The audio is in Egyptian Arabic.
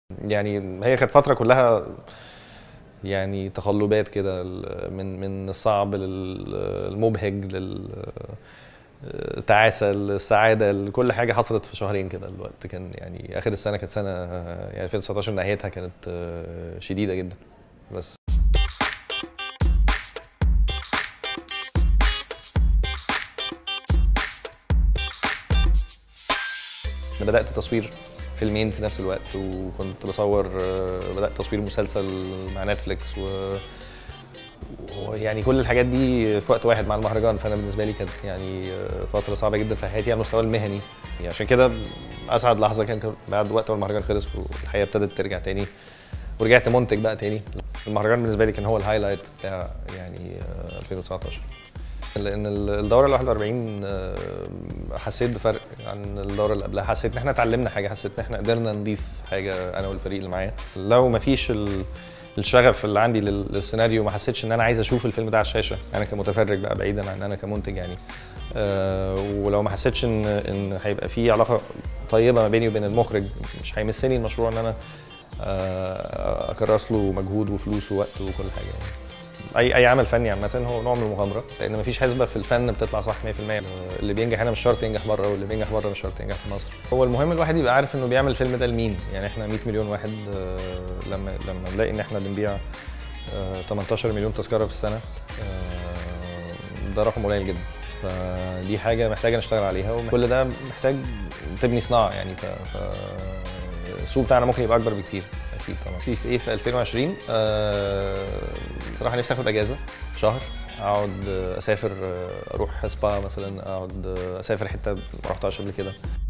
يعني هي كانت فتره كلها يعني تقلبات كده ال- من من الصعب للمبهج للتعاسه السعاده لكل حاجه حصلت في شهرين كده الوقت كان يعني اخر السنه كانت سنه يعني 2019 نهايتها كانت شديده جدا بس أنا بدات تصوير فيلمين في نفس الوقت وكنت بصور آه، بدات تصوير مسلسل مع نتفليكس و ويعني كل الحاجات دي في وقت واحد مع المهرجان فانا بالنسبه لي كانت يعني آه، فتره صعبه جدا في حياتي على المستوى المهني يعني عشان كده اسعد لحظه كان بعد وقت ما المهرجان خلص والحياه ابتدت ترجع تاني ورجعت منتج بقى تاني المهرجان بالنسبه لي كان هو الهايلايت بتاع يعني آه، 2019 لان الدوره ال 41 آه، حسيت بفرق عن الدوره اللي قبلها حسيت ان احنا اتعلمنا حاجه حسيت ان احنا قدرنا نضيف حاجه انا والفريق اللي معايا لو ما فيش ال- الشغف اللي عندي لل- للسيناريو ما حسيتش ان انا عايز اشوف الفيلم ده على الشاشه انا كمتفرج بقى بعيدا عن انا كمنتج يعني آه، ولو ما حسيتش ان ان هيبقى في علاقه طيبه ما بيني وبين المخرج مش هيمسني المشروع ان انا آه، اكرس له مجهود وفلوس ووقت وكل حاجه يعني. اي اي عمل فني عامه هو نوع من المغامره لان مفيش حسبه في الفن بتطلع صح 100% اللي بينجح هنا مش شرط ينجح بره واللي بينجح بره مش شرط ينجح في مصر هو المهم الواحد يبقى عارف انه بيعمل الفيلم ده لمين يعني احنا 100 مليون واحد آه، لما لما نلاقي ان احنا بنبيع آه، 18 مليون تذكره في السنه آه، ده رقم قليل جدا فدي حاجه محتاجه نشتغل عليها وكل ده محتاج تبني صناعه يعني ف, ف... السوق بتاعنا ممكن يبقى اكبر بكتير اكيد طبعا في ايه في 2020 آه، صراحه نفسي اخد اجازه شهر اقعد آه، اسافر آه، اروح سبا مثلا اقعد آه، اسافر حته ما رحتهاش قبل كده